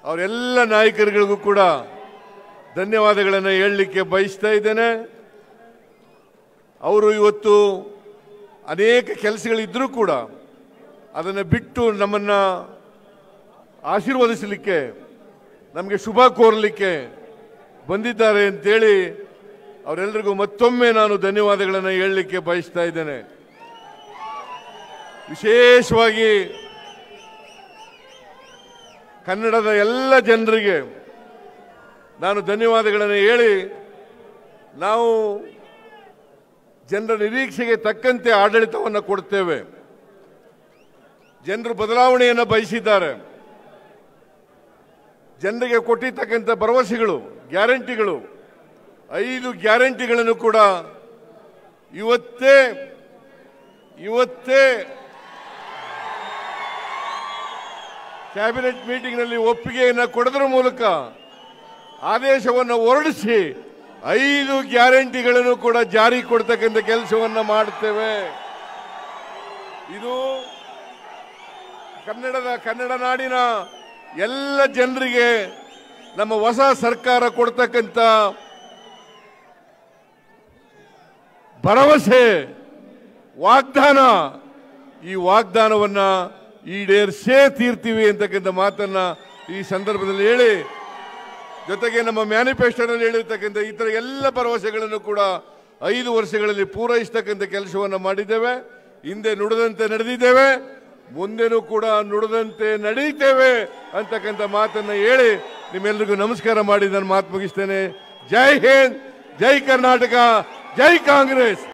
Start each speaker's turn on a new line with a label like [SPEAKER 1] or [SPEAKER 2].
[SPEAKER 1] ಅವರೆಲ್ಲ ನಾಯಕರುಗಳಿಗೂ ಕೂಡ ಧನ್ಯವಾದಗಳನ್ನು ಹೇಳಲಿಕ್ಕೆ ಬಯಸ್ತಾ ಇದ್ದೇನೆ ಅವರು ಇವತ್ತು ಅನೇಕ ಕೆಲಸಗಳಿದ್ದರೂ ಕೂಡ ಅದನ್ನು ಬಿಟ್ಟು ನಮ್ಮನ್ನು ಆಶೀರ್ವದಿಸಲಿಕ್ಕೆ ನಮಗೆ ಶುಭ ಕೋರಲಿಕ್ಕೆ ಬಂದಿದ್ದಾರೆ ಅಂತೇಳಿ ಅವರೆಲ್ಲರಿಗೂ ಮತ್ತೊಮ್ಮೆ ನಾನು ಧನ್ಯವಾದಗಳನ್ನು ಹೇಳಲಿಕ್ಕೆ ಬಯಸ್ತಾ ಇದ್ದೇನೆ ವಿಶೇಷವಾಗಿ ಕನ್ನಡದ ಎಲ್ಲ ಜನರಿಗೆ ನಾನು ಧನ್ಯವಾದಗಳನ್ನು ಹೇಳಿ ನಾವು ಜನರ ನಿರೀಕ್ಷೆಗೆ ತಕ್ಕಂತೆ ಆಡಳಿತವನ್ನು ಕೊಡ್ತೇವೆ ಜನರು ಬದಲಾವಣೆಯನ್ನು ಬಯಸಿದ್ದಾರೆ ಜನರಿಗೆ ಕೊಟ್ಟಿರ್ತಕ್ಕಂಥ ಭರವಸೆಗಳು ಗ್ಯಾರಂಟಿಗಳು ಐದು ಗ್ಯಾರಂಟಿಗಳನ್ನು ಕೂಡ ಇವತ್ತೇ ಇವತ್ತೇ ಕ್ಯಾಬಿನೆಟ್ ಮೀಟಿಂಗ್ನಲ್ಲಿ ಒಪ್ಪಿಗೆಯನ್ನು ಕೊಡೋದ್ರ ಮೂಲಕ ಆದೇಶವನ್ನು ಹೊರಡಿಸಿ ಐದು ಗ್ಯಾರಂಟಿಗಳನ್ನು ಕೂಡ ಜಾರಿ ಕೊಡ್ತಕ್ಕಂಥ ಕೆಲಸವನ್ನು ಮಾಡುತ್ತೇವೆ ಇದು ಕನ್ನಡದ ಕನ್ನಡ ನಾಡಿನ ಎಲ್ಲ ಜನರಿಗೆ ನಮ್ಮ ಹೊಸ ಸರ್ಕಾರ ಕೊಡ್ತಕ್ಕಂಥ ಭರವಸೆ ವಾಗ್ದಾನ ಈ ವಾಗ್ದಾನವನ್ನ ಈಡೇರಿಸೇ ತೀರ್ತೀವಿ ಅಂತಕ್ಕಂಥ ಮಾತನ್ನ ಈ ಸಂದರ್ಭದಲ್ಲಿ ಹೇಳಿ ಜೊತೆಗೆ ನಮ್ಮ ಮ್ಯಾನಿಫೆಸ್ಟೋನಲ್ಲಿ ಹೇಳಿರ್ತಕ್ಕಂಥ ಇತರ ಎಲ್ಲ ಭರವಸೆಗಳನ್ನು ಕೂಡ ಐದು ವರ್ಷಗಳಲ್ಲಿ ಪೂರೈಸ್ತಕ್ಕಂಥ ಕೆಲಸವನ್ನು ಮಾಡಿದ್ದೇವೆ ಹಿಂದೆ ನುಡಿದಂತೆ ನಡೆದಿದ್ದೇವೆ ಮುಂದೆನೂ ಕೂಡ ನುಡಿದಂತೆ ನಡೀತೇವೆ ಅಂತಕ್ಕಂಥ ಮಾತನ್ನು ಹೇಳಿ ನಿಮ್ಮೆಲ್ಲರಿಗೂ ನಮಸ್ಕಾರ ಮಾಡಿ ನಾನು ಮಾತು ಮುಗಿಸ್ತೇನೆ ಜೈ ಹಿಂದ್ ಜೈ ಕರ್ನಾಟಕ ಜೈ ಕಾಂಗ್ರೆಸ್